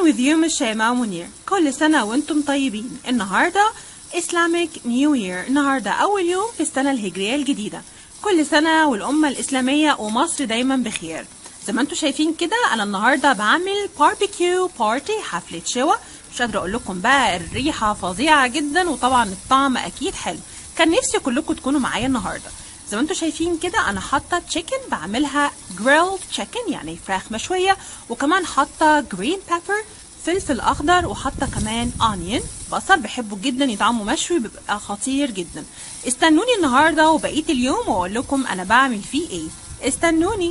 with you مش شيماء منير كل سنة وانتم طيبين النهاردة Islamic New Year النهاردة أول يوم في السنة الهجرية الجديدة كل سنة والأمة الإسلامية ومصر دايما بخير زي ما انتم شايفين كده أنا النهاردة بعمل باربيكيو بارتي حفلة شوا مش قادرة أقول لكم بقى الريحة فظيعة جدا وطبعا الطعم أكيد حلو كان نفسي كلكم تكونوا معايا النهارده زي ما انتم شايفين كده انا حاطه تشيكن بعملها جريلد تشيكن يعني فراخ مشويه وكمان حاطه جرين بيبر فلفل اخضر وحاطه كمان اونيون بصل بحبه جدا يطعمه مشوي بيبقى خطير جدا استنوني النهارده وبقيه اليوم واقول لكم انا بعمل فيه ايه استنوني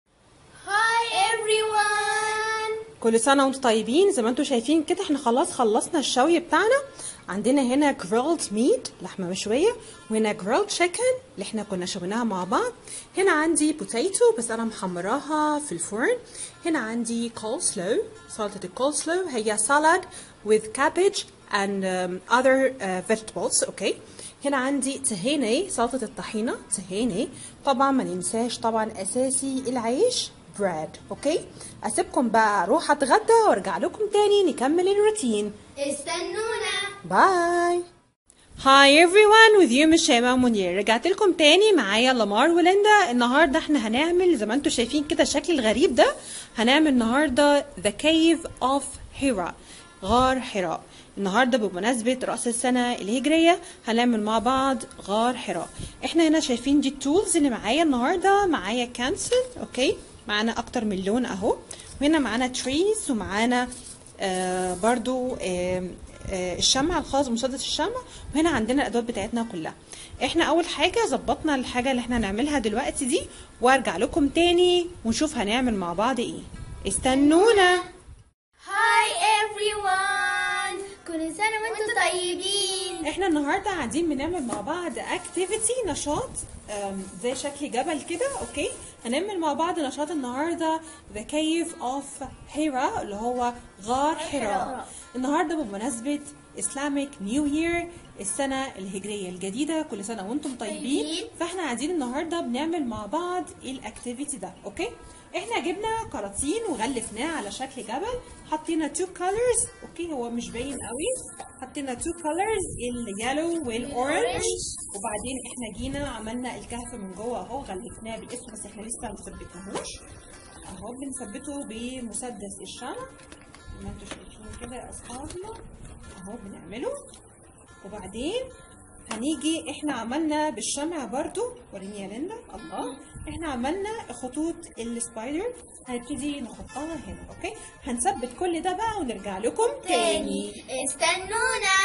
Hi everyone! كل سنة وانتم طيبين زي ما انتم شايفين كده احنا خلاص خلصنا الشوي بتاعنا عندنا هنا جريلد ميت لحمة مشوية وهنا جريلد تشيكن اللي احنا كنا شويناها مع بعض هنا عندي بوتيتو بس انا محمراها في الفرن هنا عندي كول سلو سلطة الكول سلو هي سالاد with cabbage and um, other uh, vegetables اوكي هنا عندي تهيني سلطة الطحينة تهيني طبعا ما ننساش طبعا اساسي العيش بريد اوكي اسيبكم بقى اروح اتغدى وارجع لكم تاني نكمل الروتين استنونا باي هاي everyone with you مش شيماء منير رجعت لكم تاني معايا لامار وليندا النهارده احنا هنعمل زي ما انتم شايفين كده الشكل الغريب ده هنعمل النهارده The Cave of Hira غار حراء النهارده بمناسبة رأس السنة الهجرية هنعمل مع بعض غار حراء احنا هنا شايفين دي التولز اللي معايا النهارده معايا كانسل اوكي معانا اكتر من لون اهو وهنا معانا تريز ومعانا آه برضو آه آه الشمع الخاص بمسدس الشمع وهنا عندنا الادوات بتاعتنا كلها احنا اول حاجه ظبطنا الحاجه اللي احنا هنعملها دلوقتي دي وارجع لكم تاني ونشوف هنعمل مع بعض ايه استنونا Hi everyone! كل سنة وانتم طيبين احنا النهارده قاعدين بنعمل مع بعض اكتيفيتي نشاط أم، زي شكل جبل كده اوكي هنعمل مع بعض نشاط النهارده ذا كيف اوف هيرا اللي هو غار حراء حراء. النهارده بمناسبه اسلامك نيو يير السنه الهجريه الجديده كل سنه وانتم طيبين طيبين. فاحنا قاعدين النهارده بنعمل مع بعض الاكتيفيتي ده اوكي احنا جبنا كراتين وغلفناه على شكل جبل حطينا تو كولرز اوكي هو مش باين قوي حطينا تو كولرز اليالو والاورنج وبعدين احنا جينا عملنا الكهف من جوه اهو غلفناه بالاسم بس احنا لسه ما ثبتناهوش اهو بنثبته بمسدس الشمع زي ما انتم شايفين كده يا اصحابنا اهو بنعمله وبعدين هنيجي احنا عملنا بالشمع برضو وريني يا ليندا الله احنا عملنا خطوط السبايدر هنبتدي نحطها هنا اوكي هنثبت كل ده بقى ونرجع لكم تاني استنونا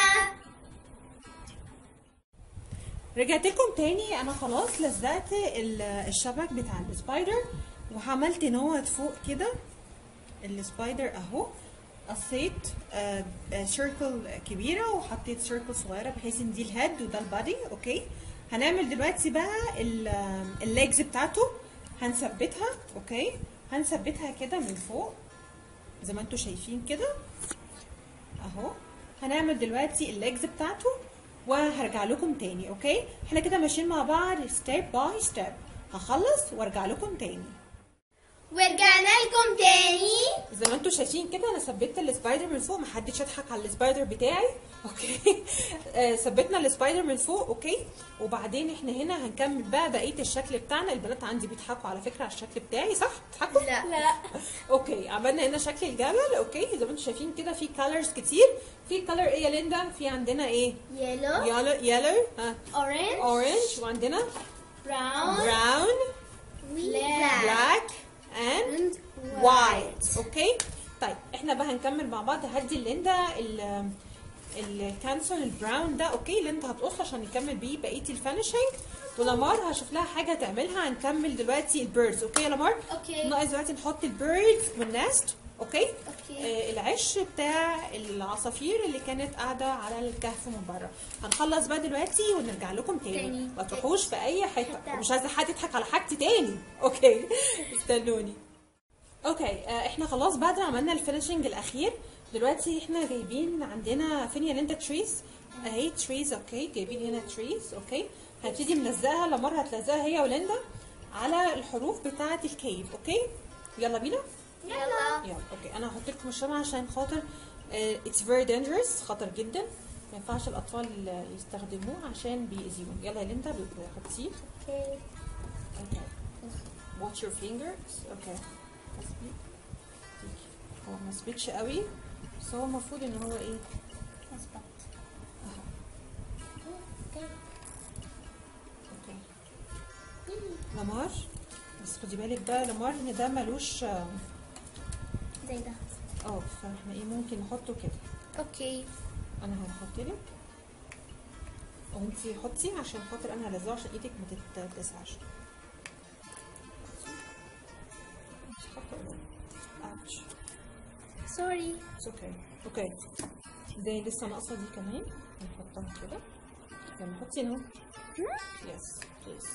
رجعت لكم تاني انا خلاص لزقت ال- الشبك بتاع السبايدر وعملت نوت فوق كده السبايدر اهو قصيت سيركل كبيره وحطيت سيركل صغيره بحيث ان دي الهيد وده البادي اوكي هنعمل دلوقتي بقى الليجز بتاعته هنثبتها اوكي هنثبتها كده من فوق زي ما انتم شايفين كده اهو هنعمل دلوقتي الليجز بتاعته وهرجع لكم تاني اوكي احنا كده ماشيين مع بعض ستيب باي ستيب هخلص وارجع لكم تاني ورجعنا لكم تاني زي ما انتم شايفين كده انا ثبت السبايدر من فوق محدش يضحك على السبايدر بتاعي اوكي آه، ثبتنا السبايدر من فوق اوكي وبعدين احنا هنا هنكمل بقى بقيه الشكل بتاعنا البنات عندي بيضحكوا على فكره على الشكل بتاعي صح بيضحكوا لا لا اوكي عملنا هنا شكل الجبل اوكي زي ما انتم شايفين كده في كالرز كتير في كالر ايه يا ليندا في عندنا ايه يلو يالو يالو ها اورنج اورنج وعندنا براون براون بلاك بلاك اند وايت اوكي طيب احنا بقى هنكمل مع بعض هدي ليندا ال الكانسل البراون ده اوكي ليندا هتقص عشان نكمل بيه بقيه الفينشنج ولمار هشوف لها حاجه تعملها هنكمل دلوقتي البيردز اوكي يا لمار اوكي. ناقص دلوقتي نحط البيردز والنست اوكي اوكي. آه العش بتاع العصافير اللي كانت قاعده على الكهف من بره هنخلص بقى دلوقتي ونرجع لكم تاني تاني. ما تروحوش في اي حته حتة. مش عايزه حد يضحك على حاجتي تاني اوكي استنوني اوكي آه، احنا خلاص بعد ما عملنا الفينشنج الاخير دلوقتي احنا جايبين عندنا فين يا ليندا تريز اهي تريز اوكي جايبين هنا تريز اوكي هنبتدي نلزقها لمار هتلزقها هي وليندا على الحروف بتاعه الكيف اوكي يلا بينا يلا يلا اوكي انا هحط لكم الشمعة عشان خاطر اتس فيري dangerous خطر جدا ما ينفعش الاطفال آه، يستخدموه عشان بيأذيهم يلا يا ليندا حطيه اوكي اوكي watch your fingers اوكي حسبي هو ما سبتش قوي بس هو المفروض ان هو ايه اوكي لمار بس خدي بالك بقى لمار ان ده ملوش اه زي ده آه، فاحنا ايه ممكن نحطه كده اوكي انا هحط لك وانتي حطي عشان خاطر انا هلزقه عشان ايدك ما تتلسعش مش حاطه اوتش سوري اتس اوكي اوكي دي لسه ناقصه دي كمان هنحطها كده يلا حطي هنا يس بليز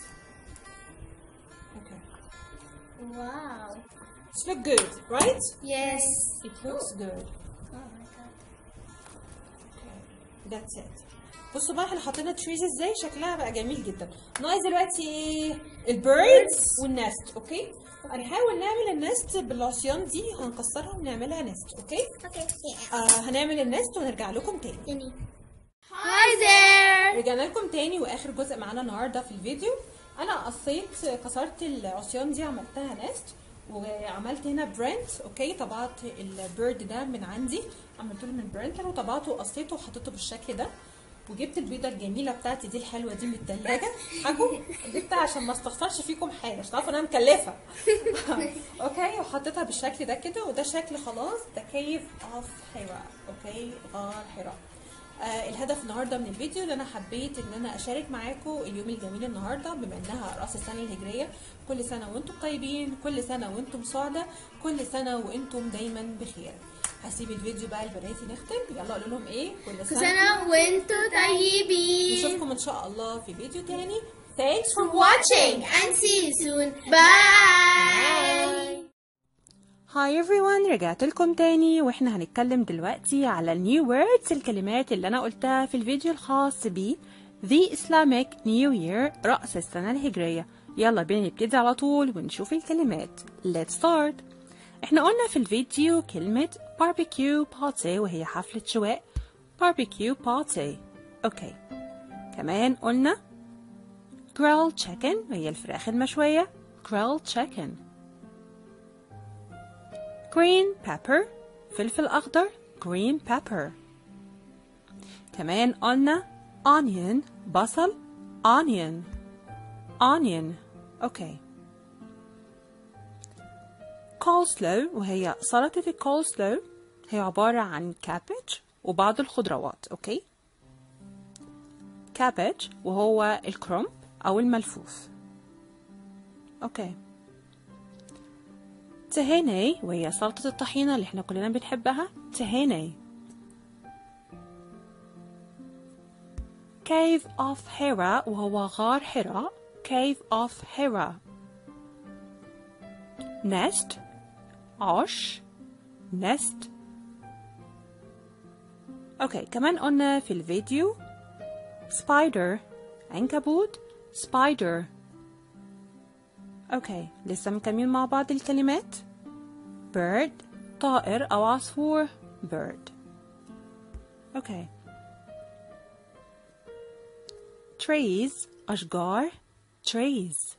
اوكي واو It's look good, right? يس It looks good. Oh my god. Okay. That's it. بصوا بقى احنا حطينا تريز ازاي شكلها بقى جميل جدا ناقص دلوقتي ايه البيردز والنست اوكي هنحاول نعمل النست بالعصيان دي هنكسرها ونعملها نست اوكي اوكي آه هنعمل النست ونرجع لكم تاني تاني هاي ذير رجعنا لكم تاني واخر جزء معانا النهارده في الفيديو انا قصيت كسرت العصيان دي عملتها نست وعملت هنا برنت اوكي طبعت البيرد ده من عندي عملته له من برنتر وطبعته وقصيته وحطيته بالشكل ده وجبت البيضه الجميله بتاعتي دي الحلوه دي من الثلاجه حاجه جبتها عشان ما استخسرش فيكم حاجه عشان تعرفوا ان انا مكلفه اوكي وحطيتها بالشكل ده كده وده شكل خلاص ده كيف اوف حراء اوكي غار حراء آه الهدف النهارده من الفيديو ان انا حبيت ان انا اشارك معاكم اليوم الجميل النهارده بما انها راس السنه الهجريه كل سنه وانتم طيبين كل سنه وانتم سعداء كل سنه وانتم دايما بخير هسيب الفيديو بقى لبناتي نختم يلا قولوا لهم ايه كل سنه سنة وانتوا طيبين نشوفكم ان شاء الله في فيديو تاني thanks for for watching and see you soon bye هاي everyone رجعت لكم تاني واحنا هنتكلم دلوقتي على النيو words الكلمات اللي انا قلتها في الفيديو الخاص ب The Islamic New Year رأس السنة الهجرية يلا بينا نبتدي على طول ونشوف الكلمات Let's start احنا قلنا في الفيديو كلمة barbecue party وهي حفلة شواء barbecue party اوكي كمان قلنا grilled chicken وهي الفراخ المشوية grilled chicken green pepper فلفل أخضر green pepper كمان قلنا onion بصل onion onion أوكي coleslaw وهي سلطة الكولسلو هي عبارة عن cabbage وبعض الخضروات أوكي cabbage وهو الكرنب أو الملفوف أوكي تهيني وهي سلطة الطحينة اللي احنا كلنا بنحبها تهيني Cave of Hera وهو غار حراء Cave of Hera Nest عش Nest اوكي كمان قلنا في الفيديو Spider عنكبوت Spider اوكي لسه مكملين مع بعض الكلمات bird طائر او عصفور bird اوكي trees اشجار trees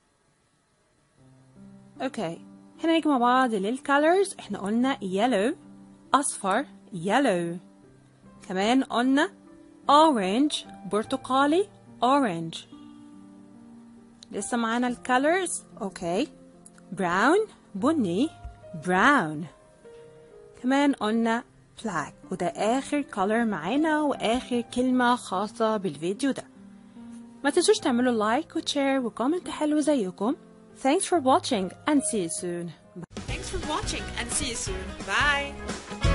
اوكي هنا نيجي مع بعض للcolors احنا قلنا yellow اصفر yellow كمان قلنا orange برتقالي orange لسه معانا الكالرز اوكي براون بني براون كمان قلنا black وده اخر color معانا واخر كلمة خاصة بالفيديو ده ما تنسوش تعملوا لايك وشير وكومنت حلو زيكم Thanks for watching and see you soon. Thanks for watching and see you soon. Bye.